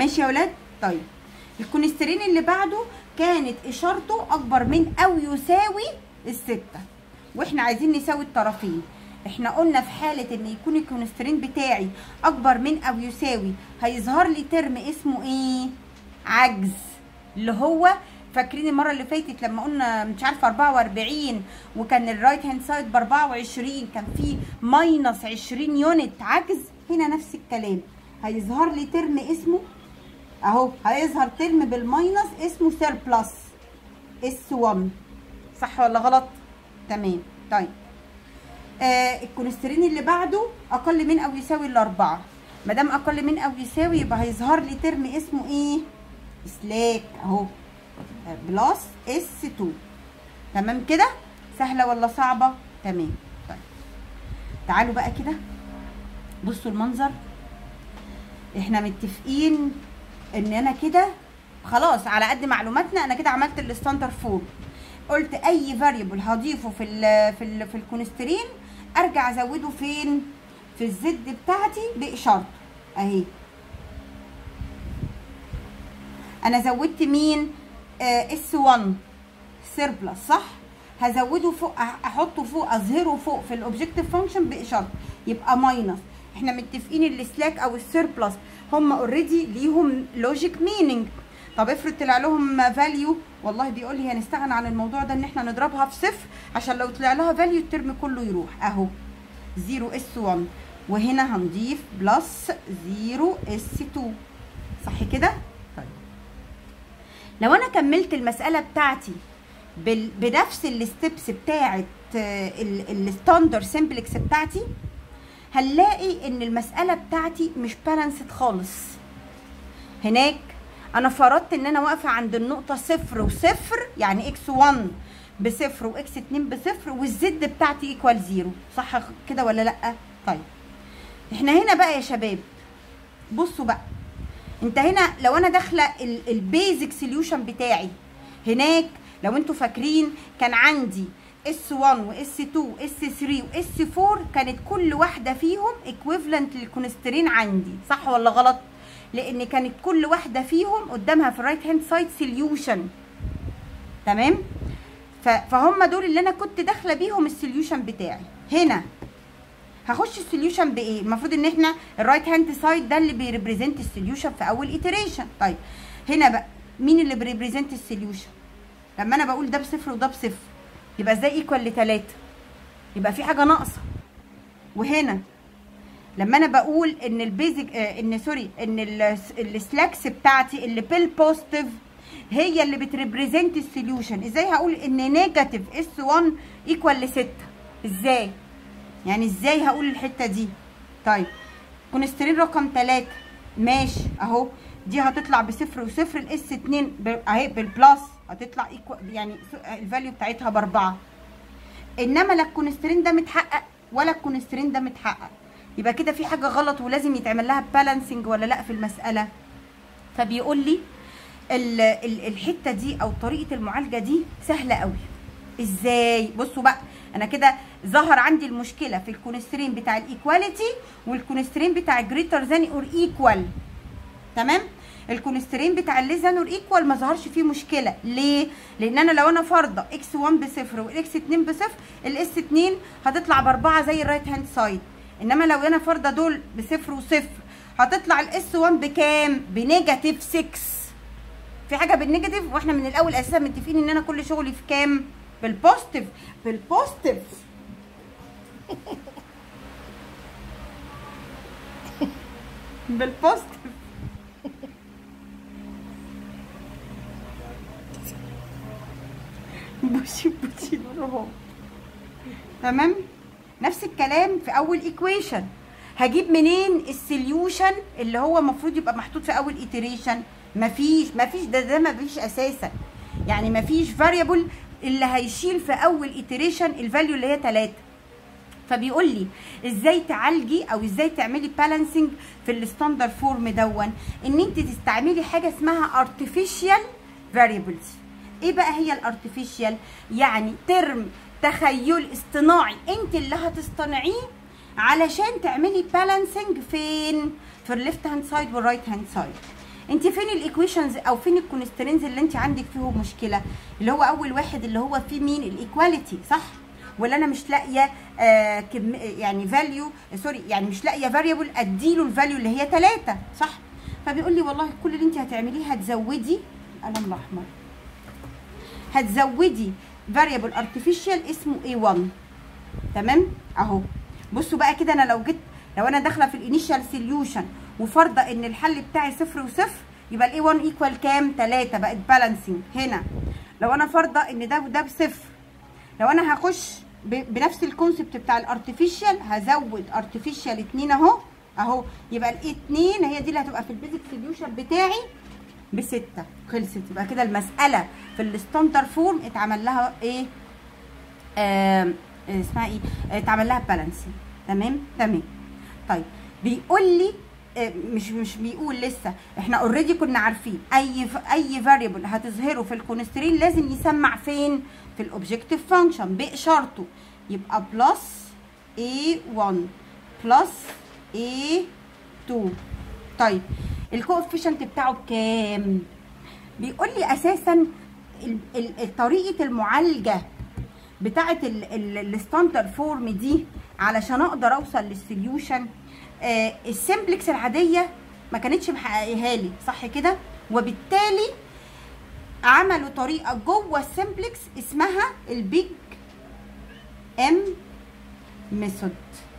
ماشي يا ولاد طيب الكونسترين اللي بعده كانت اشارته اكبر من او يساوي الستة واحنا عايزين نساوي الطرفين احنا قلنا في حالة ان يكون الكونسترين بتاعي اكبر من او يساوي هيظهر لي ترم اسمه ايه عجز اللي هو فاكرين المره اللي فاتت لما قلنا مش عارفه 44 وكان الرايت هاند سايد ب 24 كان في ماينس 20 يونت عجز هنا نفس الكلام هيظهر لي ترم اسمه اهو هيظهر ترم بالماينس اسمه سيربلس اس 1 صح ولا غلط تمام طيب آه الكونسترين اللي بعده اقل من او يساوي الاربعه ما دام اقل من او يساوي يبقى هيظهر لي ترم اسمه ايه سلاك اهو بلس اس 2 تمام كده سهله ولا صعبه تمام طيب تعالوا بقى كده بصوا المنظر احنا متفقين ان انا كده خلاص على قد معلوماتنا انا كده عملت الستاندر فورم قلت اي فاريبل هضيفه في ال في ال في الكونسترين ارجع ازوده فين في الزد بتاعتي باشارته اهي انا زودت مين اس 1 سيربلس صح هزوده فوق احطه فوق اظهره فوق في الاوبجكتيف فانكشن باشاره يبقى ماينس احنا متفقين السلاك او السيربلس هم اوريدي ليهم لوجيك مينينج طب افرض طلع لهم فاليو والله بيقول لي هنستغنى عن الموضوع ده ان احنا نضربها في صفر عشان لو طلع لها فاليو الترم كله يروح اهو 0 اس 1 وهنا هنضيف بلس 0 اس 2 صح كده طيب لو انا كملت المساله بتاعتي بنفس الستبس بتاعه الستاندر سمبلكس بتاعتي هنلاقي ان المساله بتاعتي مش بالانسد خالص هناك انا فرضت ان انا واقفه عند النقطه صفر وصفر يعني اكس 1 بصفر واكس 2 بصفر والزد بتاعتي ايكوال زيرو صح كده ولا لا طيب احنا هنا بقى يا شباب بصوا بقى انت هنا لو انا داخله البيزك سوليوشن بتاعي هناك لو انتوا فاكرين كان عندي اس 1 واس 2 واس 3 واس 4 كانت كل واحده فيهم ايكويفالنت للكونسترين عندي صح ولا غلط لان كانت كل واحده فيهم قدامها في الرايت هاند سايد سوليوشن تمام فهم دول اللي انا كنت داخله بيهم السوليوشن بتاعي هنا هخش السوليوشن بايه المفروض ان احنا الرايت هاند سايد ده اللي بيريبريزنت السوليوشن في اول ايتريشن طيب هنا بقى مين اللي بيريبريزنت السوليوشن لما انا بقول ده بصفر وده بصفر يبقى ازاي ايكوال لتلاتة يبقى في حاجه ناقصه وهنا لما انا بقول ان البيزك آه ان سوري ان السلاكس بتاعتي اللي بالبوزيتيف هي اللي بتريبريزنت السوليوشن ازاي هقول ان نيجاتيف اس 1 ايكوال ل 6 ازاي يعني ازاي هقول الحته دي طيب كونسترين رقم 3 ماشي اهو دي هتطلع بصفر وصفر الاس 2 اهي بالبلس هتطلع ايكوال يعني الفاليو بتاعتها باربعه انما لا الكونسترين ده متحقق ولا الكونسترين ده متحقق يبقى كده في حاجه غلط ولازم يتعمل لها بالانسنج ولا لا في المساله فبيقول لي ال ال الحته دي او طريقه المعالجه دي سهله قوي ازاي بصوا بقى انا كده ظهر عندي المشكله في الكونسترين بتاع الايكواليتي والكونسترين بتاع جريتر ذان اور ايكوال تمام الكونسترين بتاع الليزان اور ايكوال ما ظهرش فيه مشكله ليه لان انا لو انا فارضه اكس 1 بصفر واكس 2 بصفر الاس 2 هتطلع باربعه زي الرايت هاند سايد انما لو انا فارضه دول بصفر وصفر هتطلع الاس 1 بكام بنيجاتيف 6 في حاجه بالنيجاتيف واحنا من الاول اساسا متفقين ان انا كل شغلي في كام بالبوزيتيف بالبوزيتيف بالبوزيتيف بوشي بوشي اهو تمام نفس الكلام في اول ايكويشن هجيب منين السوليوشن اللي هو المفروض يبقى محطوط في اول ايتريشن مفيش مفيش ده ده مفيش اساسا يعني مفيش فاريبل اللي هيشيل في اول ايتريشن الفاليو اللي هي 3 فبيقول لي ازاي تعالجي او ازاي تعملي بالانسنج في الستاندر فورم دون ان انت تستعملي حاجه اسمها artificial variables ايه بقى هي الارتفيشال يعني ترم تخيل اصطناعي انت اللي هتصطنعيه علشان تعملي بالانسنج فين في الليفت هاند سايد والرايت هاند سايد انت فين الايكويشنز او فين الكونسترينز اللي انت عندك فيهم مشكله اللي هو اول واحد اللي هو فيه مين الايكواليتي صح ولا انا مش لاقيه آه كم يعني فاليو سوري يعني مش لاقيه فاريبل اديله الفاليو اللي هي 3 صح فبيقول لي والله كل اللي انت هتعمليه هتزودي القلم الاحمر هتزودي فاريبل ارتفيشال اسمه A1 تمام اهو بصوا بقى كده انا لو جيت لو انا داخله في الانيشال سوليوشن وفارضه ان الحل بتاعي صفر وصفر يبقى الاي 1 ايكوال كام 3 بقت بالانسنج هنا لو انا فارضه ان ده وده بصفر لو انا هخش بنفس الكونسبت بتاع الارتفيشال هزود ارتفيشال 2 اهو اهو يبقى الاي 2 هي دي اللي هتبقى في البيزك سوليوشن بتاعي بستة خلصت يبقى كده المسألة في الستاندر فورم اتعمل لها ايه آه اسمها ايه اتعمل لها بالانسنج تمام تمام طيب بيقول لي آه مش مش بيقول لسه احنا اوريدي كنا عارفين اي اي فاريبل هتظهره في الكونسترين لازم يسمع فين في الاوبجكتيف فانكشن باشارته يبقى بلس A1 بلس A2 طيب الكوفيشنت بتاعه بكام بيقول لي اساسا طريقه المعالجه بتاعه الستاندر فورم دي علشان اقدر اوصل للسوليوشن آه السمبلكس العاديه ما كانتش محققها لي صح كده وبالتالي عملوا طريقه جوه السمبلكس اسمها البيج ام ميثود